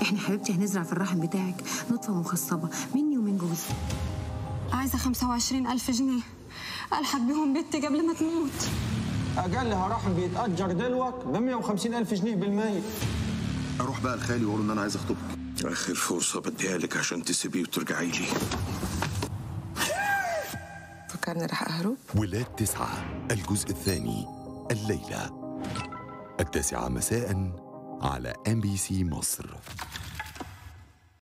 احنا حبيبتي هنزرع في الرحم بتاعك نطفة مخصبة مني ومن جوزي عايزة 25 ألف جنيه ألحق بيهم بنتي قبل ما تموت اقلها رحم بيتاجر دلوقتي ب 150 الف جنيه بالمية اروح بقى لخالي واقول ان انا عايز اخطبك اخر فرصه بديها لك عشان تسيبيه وترجعي لي فكرني رح أهرب ولاد تسعة الجزء الثاني الليلة التاسعة مساء على ام بي سي مصر